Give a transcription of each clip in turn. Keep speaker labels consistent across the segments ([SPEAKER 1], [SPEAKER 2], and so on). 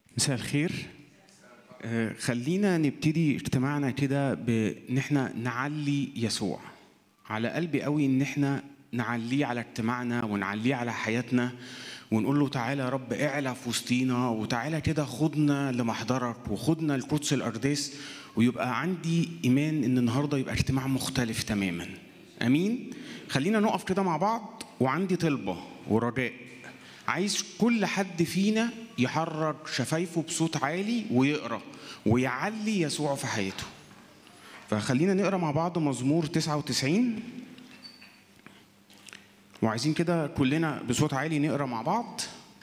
[SPEAKER 1] مساء الخير آه، خلينا نبتدي اجتماعنا كده بان احنا نعلي يسوع على قلبي قوي ان احنا نعليه على اجتماعنا ونعليه على حياتنا ونقول له تعالى يا رب اعلى في وسطينا وتعالى كده خدنا لمحضرك وخدنا القدس الارداس ويبقى عندي ايمان ان النهارده يبقى اجتماع مختلف تماما امين خلينا نقف كده مع بعض وعندي طلبه ورجاء عايز كل حد فينا يحرك شفايفه بصوت عالي ويقرا ويعلي يسوع في حياته فخلينا نقرا مع بعض مزمور 99 وعايزين كده كلنا بصوت عالي نقرا مع بعض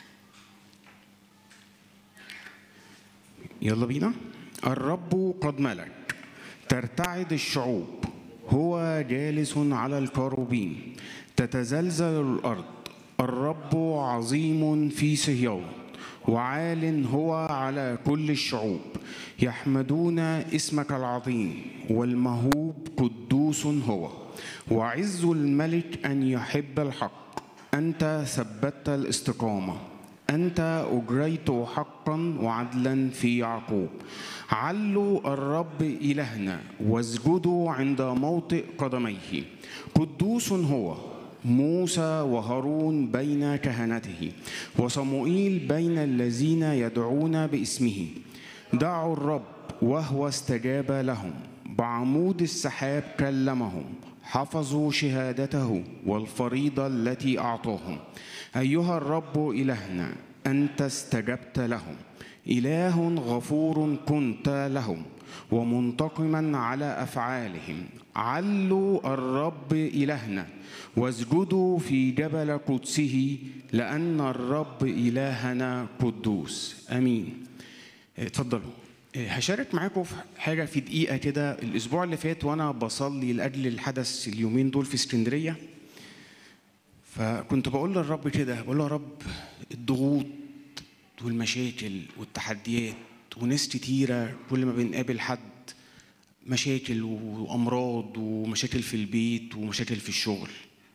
[SPEAKER 1] يلا بينا الرب قد ملك ترتعد الشعوب هو جالس على الكروبين تتزلزل الارض الرب عظيم في صهيون وعال هو على كل الشعوب يحمدون اسمك العظيم والمهوب قدوس هو وعز الملك ان يحب الحق انت ثبتت الاستقامه انت اجريت حقا وعدلا في يعقوب علوا الرب الهنا واسجدوا عند موطئ قدميه قدوس هو موسى وهارون بين كهنته وصموئيل بين الذين يدعون باسمه دعوا الرب وهو استجاب لهم بعمود السحاب كلمهم حفظوا شهادته والفريضه التي اعطاهم ايها الرب الهنا انت استجبت لهم اله غفور كنت لهم ومنتقما على افعالهم علوا الرب الهنا واسجدوا في جبل قدسه لان الرب الهنا قدوس امين اتفضلوا هشارك معاكم في حاجه في دقيقه كده الاسبوع اللي فات وانا بصلي لاجل الحدث اليومين دول في اسكندريه فكنت بقول للرب كده بقول له يا رب الضغوط والمشاكل والتحديات وناس كتيرة كل ما بنقابل حد مشاكل وأمراض ومشاكل في البيت ومشاكل في الشغل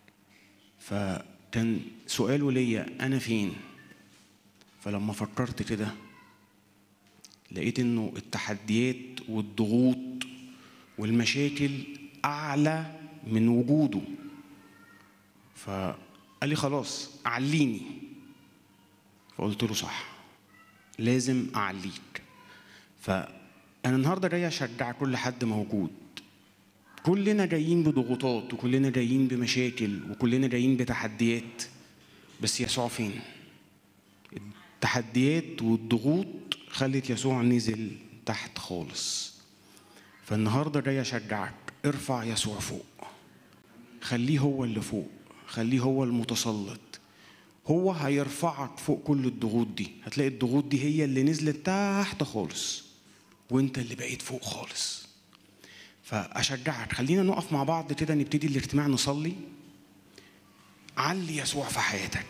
[SPEAKER 1] فكان سؤاله ليا أنا فين فلما فكرت كده لقيت إنه التحديات والضغوط والمشاكل أعلى من وجوده فقال لي خلاص عليني فقلت له صح لازم أعليك فأنا النهاردة جاي أشجع كل حد موجود كلنا جايين بضغوطات وكلنا جايين بمشاكل وكلنا جايين بتحديات بس يسوع فين؟ التحديات والضغوط خلت يسوع نزل تحت خالص فالنهاردة جاي أشجعك ارفع يسوع فوق خليه هو اللي فوق خليه هو المتسلط هو هيرفعك فوق كل الضغوط دي هتلاقي الضغوط دي هي اللي نزلت تحت خالص وانت اللي بقيت فوق خالص فاشجعك خلينا نقف مع بعض كده نبتدي الاجتماع نصلي علي يسوع في حياتك